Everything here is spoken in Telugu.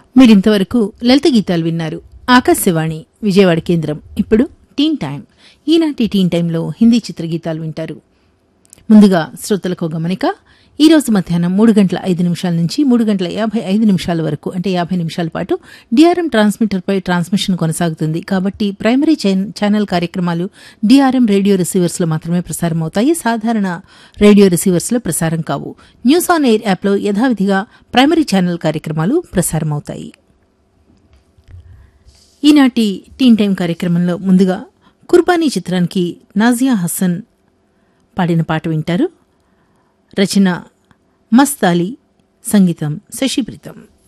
మీరింతవరకు లలిత గీతాలు విన్నారు ఆకాశవాణి విజయవాడ కేంద్రం ఇప్పుడు టీన్ టైం ఈనాటి టీన్ టైంలో హిందీ చిత్రగీతాలు వింటారు ముందుగా శ్రోతలకు గమనిక ఈ రోజు మధ్యాహ్నం మూడు గంటల ఐదు నిమిషాల నుంచి మూడు గంటల యాభై ఐదు నిమిషాల వరకు అంటే యాభై నిమిషాల పాటు డిఆర్ఎం ట్రాన్స్మిటర్పై ట్రాన్స్మిషన్ కొనసాగుతుంది కాబట్టి ప్రైమరీ చైన్- ఛానల్ కార్యక్రమాలు డిఆర్ఎం రేడియో రిసీవర్స్లో మాత్రమే ప్రసారం అవుతాయి సాధారణ రేడియో రిసీవర్స్లో ప్రసారం కావు న్యూస్ ఆన్ ఎయిర్ యాప్లో యథావిధిగా ప్రైమరీ ఛానల్ కార్యక్రమాలు ప్రసారం అవుతాయి ఈనాటి టీన్ టైం కార్యక్రమంలో ముందుగా కుర్బానీ చిత్రానికి నాజియా హసన్ పాడిన పాట వింటారు రచన మస్తాలి సంగీతం శశిప్రీతం